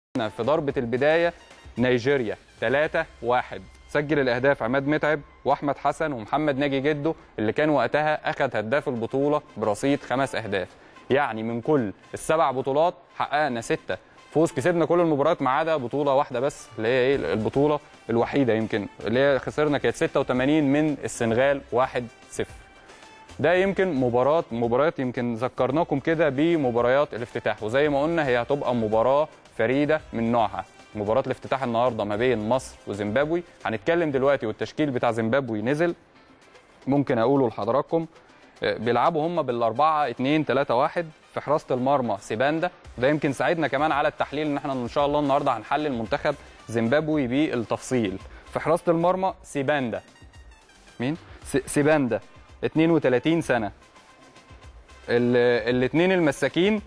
في ضربه البدايه نيجيريا 3 1 سجل الاهداف عماد متعب واحمد حسن ومحمد ناجي جدو اللي كان وقتها اخذ هداف البطوله برصيد خمس اهداف يعني من كل السبع بطولات حققنا سته فوز كسبنا كل المباريات ما عدا بطوله واحده بس اللي هي ايه البطوله الوحيده يمكن اللي هي خسرنا كانت 86 من السنغال 1 0 ده يمكن مباراه مباريات يمكن ذكرناكم كده بمباريات الافتتاح وزي ما قلنا هي هتبقى مباراه فريده من نوعها مباراه الافتتاح النهارده ما بين مصر وزيمبابوي هنتكلم دلوقتي والتشكيل بتاع زيمبابوي نزل ممكن اقوله لحضراتكم بيلعبوا هم بالاربعه 2 3 1 في حراسه المرمى سيباندا وده يمكن ساعدنا كمان على التحليل ان احنا ان شاء الله النهارده هنحلل منتخب زيمبابوي بالتفصيل في حراسه المرمى سيباندا مين سيباندا 32 سنه الاثنين المساكين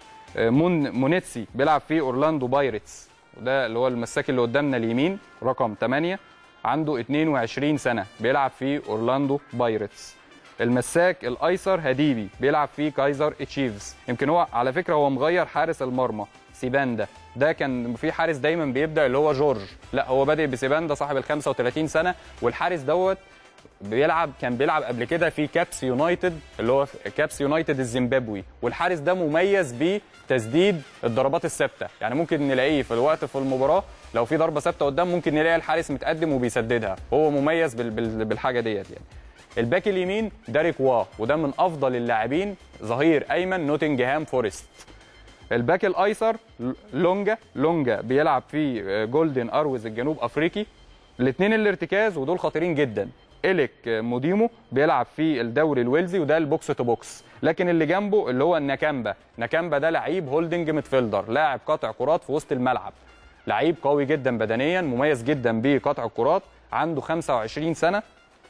مون مونيتسي بيلعب في اورلاندو بايرتس وده اللي هو المساك اللي قدامنا اليمين رقم 8 عنده 22 سنه بيلعب في اورلاندو بايرتس المساك الايسر هديبي بيلعب في كايزر تشيفز يمكن هو على فكره هو مغير حارس المرمى سيباندا ده كان في حارس دايما بيبدا اللي هو جورج لا هو بادئ بسيباندا صاحب ال 35 سنه والحارس دوت بيلعب كان بيلعب قبل كده في كابس يونايتد اللي هو كابس يونايتد الزيمبابوي والحارس ده مميز بتسديد الضربات الثابته يعني ممكن نلاقيه في الوقت في المباراه لو في ضربه ثابته قدام ممكن نلاقي الحارس متقدم وبيسددها هو مميز بالحاجه ديت يعني الباك اليمين داريك وا وده من افضل اللاعبين ظهير ايمن نوتنجهام فورست الباك الايسر لونجا لونجا بيلعب في جولدن اروز الجنوب افريقي الاثنين الارتكاز ودول خطيرين جدا إليك موديمو بيلعب في الدوري الويلزي وده البوكس تو بوكس لكن اللي جنبه اللي هو الناكامبا ناكامبا ده لعيب هولدنج ميدفيلدر لاعب قطع كرات في وسط الملعب لعيب قوي جدا بدنيا مميز جدا بقطع الكرات عنده 25 سنه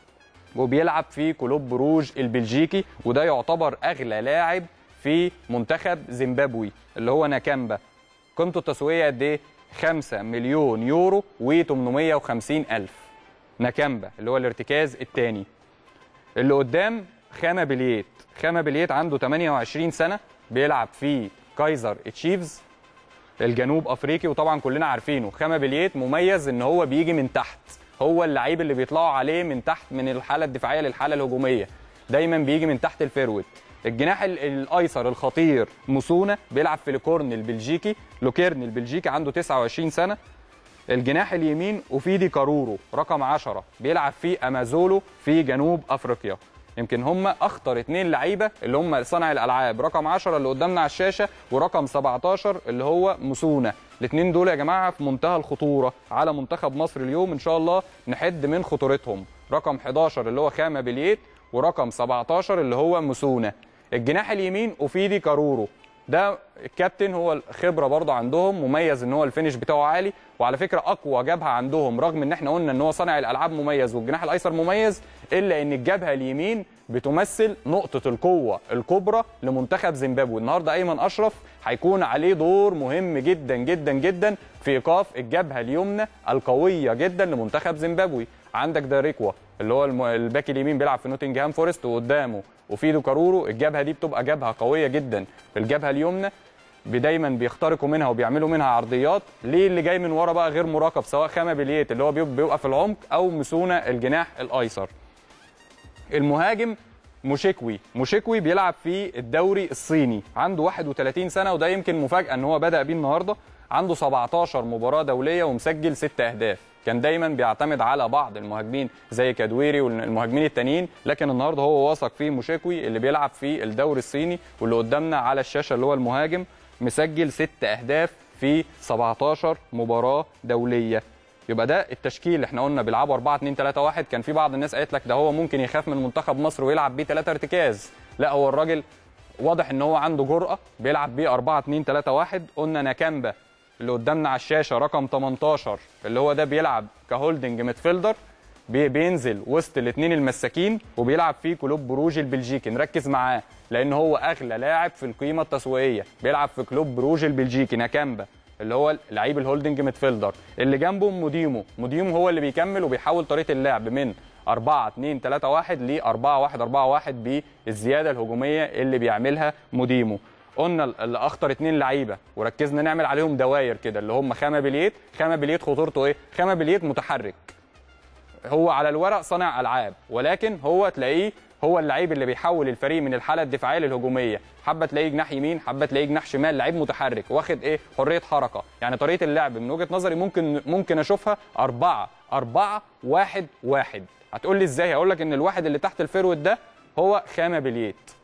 وبيلعب في كلوب بروج البلجيكي وده يعتبر اغلى لاعب في منتخب زيمبابوي اللي هو ناكامبا قيمته التسويقيه قد ايه 5 مليون يورو و850 الف ناكامبا اللي هو الارتكاز الثاني اللي قدام خاما بليت خاما بليت عنده 28 سنه بيلعب في كايزر تشيفز الجنوب افريقي وطبعا كلنا عارفينه خاما بليت مميز ان هو بيجي من تحت هو اللعيب اللي بيطلعوا عليه من تحت من الحاله الدفاعيه للحاله الهجوميه دايما بيجي من تحت الفيرويد الجناح الايسر الخطير موسونا بيلعب في لوكورن البلجيكي لوكيرن البلجيكي عنده 29 سنه الجناح اليمين اوفيدي كارورو رقم 10 بيلعب في امازولو في جنوب افريقيا يمكن هم اخطر اثنين لعيبه اللي هم صانع الالعاب رقم 10 اللي قدامنا على الشاشه ورقم 17 اللي هو موسونا الاثنين دول يا جماعه في منتهى الخطوره على منتخب مصر اليوم ان شاء الله نحد من خطورتهم رقم 11 اللي هو خامه بليت ورقم 17 اللي هو موسونا الجناح اليمين اوفيدي كارورو ده الكابتن هو الخبره برضه عندهم مميز ان هو الفينش بتاعه عالي وعلى فكره اقوى جبهه عندهم رغم ان احنا قلنا ان هو صانع الالعاب مميز والجناح الايسر مميز الا ان الجبهه اليمين بتمثل نقطه القوه الكبرى لمنتخب زيمبابوي النهارده ايمن اشرف هيكون عليه دور مهم جدا جدا جدا في ايقاف الجبهه اليمنى القويه جدا لمنتخب زيمبابوي عندك داريكوا اللي هو الباك اليمين بيلعب في نوتنجهام فورست وقدامه وفيدو كارورو الجبهه دي بتبقى جبهه قويه جدا في الجبهه اليمنى دايما بيخترقوا منها وبيعملوا منها عرضيات ليه اللي جاي من ورا بقى غير مراقب سواء خامه بليت اللي هو بيبقى في العمق او مسونه الجناح الايسر المهاجم موشيكوي موشيكوي بيلعب في الدوري الصيني عنده 31 سنه وده يمكن مفاجاه ان هو بدا بيه النهارده عنده 17 مباراه دوليه ومسجل 6 اهداف كان دايما بيعتمد على بعض المهاجمين زي كادويري والمهاجمين التانيين لكن النهارده هو واثق في موشيكوي اللي بيلعب في الدوري الصيني واللي قدامنا على الشاشه اللي هو المهاجم مسجل 6 اهداف في 17 مباراه دوليه يبقى ده التشكيل اللي احنا قلنا بيلعبوا 4 2 3 1 كان في بعض الناس قالت لك ده هو ممكن يخاف من منتخب مصر ويلعب بيه 3 ارتكاز لا هو الراجل واضح ان هو عنده جرأه بيلعب بيه 4 2 3 1 قلنا ناكامبا اللي قدامنا على الشاشه رقم 18 اللي هو ده بيلعب كهولدنج ميدفيلدر بينزل وسط الاثنين المساكين وبيلعب فيه كلوب بروج البلجيكي نركز معاه لان هو اغلى لاعب في القيمه التسويقيه بيلعب في كلوب بروج البلجيكي ناكامبا اللي هو لعيب الهولدنج ميدفيلدر اللي جنبه موديمو موديمو هو اللي بيكمل وبيحول طريقه اللعب من 4 2 3 1 ل 4 1 4 1 بالزياده الهجوميه اللي بيعملها موديمو قلنا ال- اللي اخطر اتنين لعيبه وركزنا نعمل عليهم دواير كده اللي هم خامه بليت خامه بليت خطورته ايه خامه بليت متحرك هو على الورق صانع العاب ولكن هو تلاقيه هو اللعيب اللي بيحول الفريق من الحاله الدفاعيه للهجوميه حبه تلاقيه جناح يمين حبه تلاقيه جناح شمال لعيب متحرك واخد ايه حريه حركه يعني طريقه اللعب من وجهه نظري ممكن ممكن اشوفها أربعة أربعة واحد واحد هتقول لي ازاي هقول لك ان الواحد اللي تحت الفيرود ده هو خامه بليت